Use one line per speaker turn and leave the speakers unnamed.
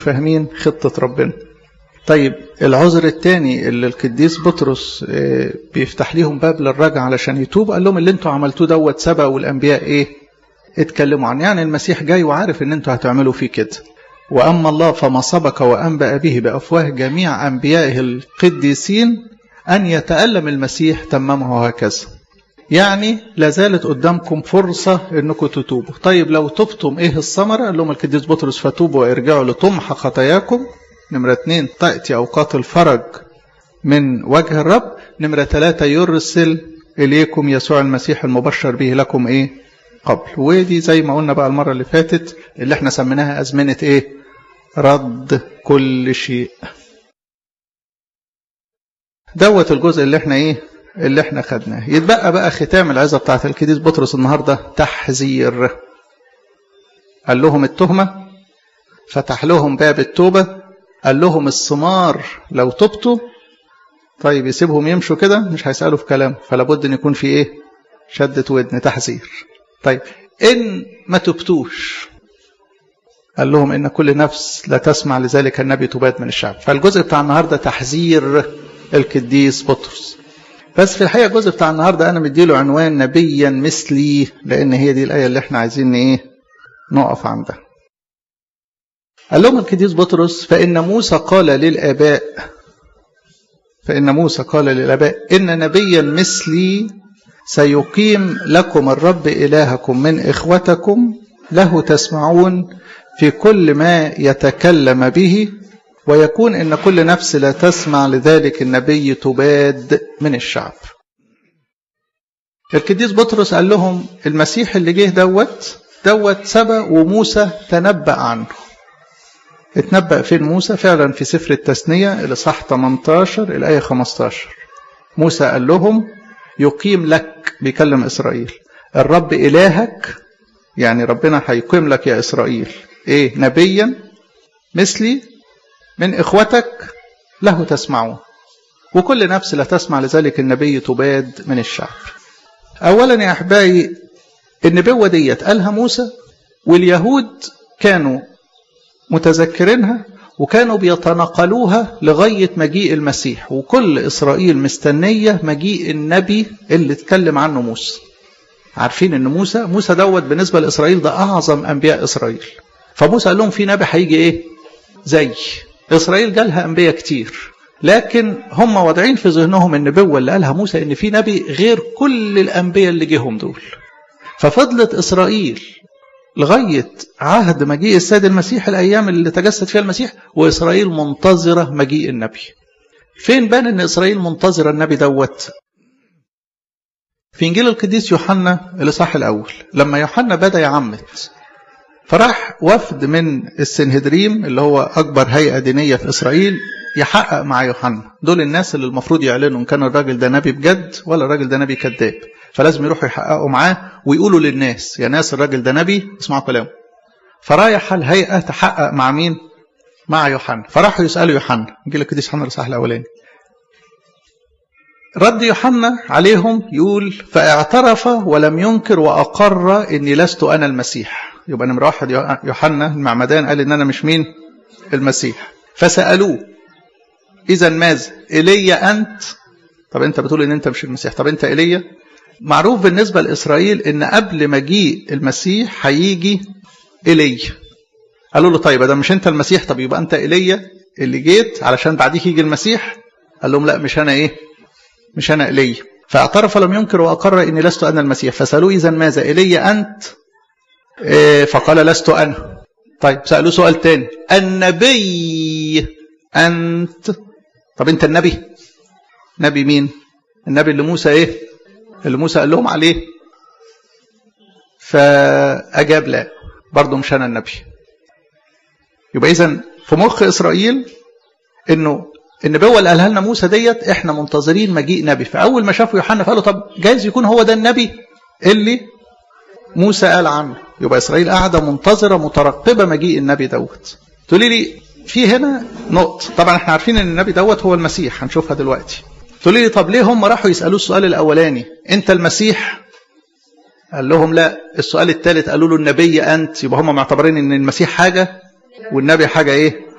فاهمين خطة ربنا طيب العذر الثاني اللي القديس بطرس بيفتح ليهم باب للرجع علشان يتوب قال لهم اللي انتوا عملتوه دوت سبق والانبياء ايه اتكلموا عنه يعني المسيح جاي وعارف ان انتوا هتعملوا فيه كده واما الله فما سبق وانبأ به بافواه جميع انبيائه القديسين ان يتألم المسيح تممه هكذا يعني لا زالت قدامكم فرصة انكم تتوبوا طيب لو تبتم ايه الثمرة قال لهم القديس بطرس فتوبوا وارجعوا لتمحى خطاياكم نمرة اتنين تأتي أوقات الفرج من وجه الرب نمرة ثلاثة يرسل إليكم يسوع المسيح المبشر به لكم إيه قبل ودي زي ما قلنا بقى المرة اللي فاتت اللي احنا سميناها أزمنة إيه رد كل شيء دوت الجزء اللي احنا ايه اللي احنا خدناه يتبقى بقى ختام العظة بتاعت القديس بطرس النهاردة تحذير قال لهم التهمة فتح لهم باب التوبة قال لهم الثمار لو تبتوا طيب يسيبهم يمشوا كده مش هيسألوا في كلام فلا بد ان يكون في ايه شدة ودن تحذير طيب ان ما تبتوش قال لهم ان كل نفس لا تسمع لذلك النبي تباد من الشعب فالجزء بتاع النهارده تحذير القديس بطرس بس في الحقيقه الجزء بتاع النهارده انا مديله عنوان نبيا مثلي لان هي دي الايه اللي احنا عايزين ايه نقف عندها قال لهم القديس بطرس فإن موسى قال للآباء فإن موسى قال للآباء إن نبيا مثلي سيقيم لكم الرب إلهكم من إخوتكم له تسمعون في كل ما يتكلم به ويكون إن كل نفس لا تسمع لذلك النبي تباد من الشعب القديس بطرس قال لهم المسيح اللي جه دوت دوت سبق وموسى تنبأ عنه اتنبأ فين موسى فعلا في سفر التثنية الإصحاح 18 الآية 15 موسى قال لهم يقيم لك بيكلم إسرائيل الرب إلهك يعني ربنا هيقيم لك يا إسرائيل إيه نبيا مثلي من إخوتك له تسمعون وكل نفس لا تسمع لذلك النبي تباد من الشعب أولا يا أحبائي النبوة ديت قالها موسى واليهود كانوا متذكرينها وكانوا بيتنقلوها لغاية مجيء المسيح وكل إسرائيل مستنية مجيء النبي اللي اتكلم عنه موسى عارفين ان موسى موسى دوت بالنسبة لإسرائيل ده أعظم أنبياء إسرائيل فموسى قال لهم في نبي هيجي إيه زي إسرائيل جالها أنبياء كتير لكن هم واضعين في ذهنهم النبوة اللي قالها موسى ان في نبي غير كل الأنبياء اللي جيهم دول ففضلت إسرائيل لغاية عهد مجيء السيد المسيح الأيام اللي تجسد فيها المسيح وإسرائيل منتظرة مجيء النبي فين بان أن إسرائيل منتظرة النبي دوت في إنجيل القديس يوحنا الإصحاح الأول لما يوحنا بدأ يعمت فراح وفد من السنهدريم اللي هو أكبر هيئة دينية في إسرائيل يحقق مع يوحنا دول الناس اللي المفروض يعلنوا إن كان الراجل ده نبي بجد ولا الراجل ده نبي كذاب فلازم يروحوا يحققوا معاه ويقولوا للناس يا ناس الراجل ده نبي اسمعوا كلامه فرايح الهيئة تحقق مع مين مع يوحنا فراحوا يسألوا يوحنا نجي القديس يوحنا الإصحاح الأولاني رد يوحنا عليهم يقول فاعترف ولم ينكر وأقر إني لست أنا المسيح يبقى نمرة واحد يوحنا المعمدان قال إن أنا مش مين المسيح فسألوه إذا ماذا إلي أنت طب أنت بتقول إن أنت مش المسيح طب أنت إلي معروف بالنسبة لإسرائيل إن قبل مجيء المسيح هيجي إلي قالوا له طيب ده مش أنت المسيح طب يبقى أنت إلي اللي جيت علشان بعديك يجي المسيح قال لهم لا مش أنا إيه مش أنا إلي فاعترف لم ينكر وأقر إني لست أنا المسيح فسألوه إذا ماذا إلي أنت إيه فقال لست أنا طيب سألوه سؤال تاني النبي أنت طب أنت النبي نبي مين النبي اللي موسى إيه اللي موسى قال لهم عليه فأجاب لا برضه مش أنا النبي يبقى إذا في مخ إسرائيل إنه النبوة اللي قالها لنا موسى ديت إحنا منتظرين مجيء نبي فأول ما شافوا يوحنا فقالوا طب جايز يكون هو ده النبي اللي موسى قال عنه يبقى إسرائيل قاعدة منتظرة مترقبة مجيء النبي دوت تقولي لي في هنا نقطة طبعا احنا عارفين ان النبي دوت هو المسيح هنشوفها دلوقتي تقولي لي طب ليه هم راحوا يسألوه السؤال الأولاني أنت المسيح قال لهم لا السؤال الثالث قالوا له النبي أنت يبقى هم معتبرين أن المسيح حاجة والنبي حاجة إيه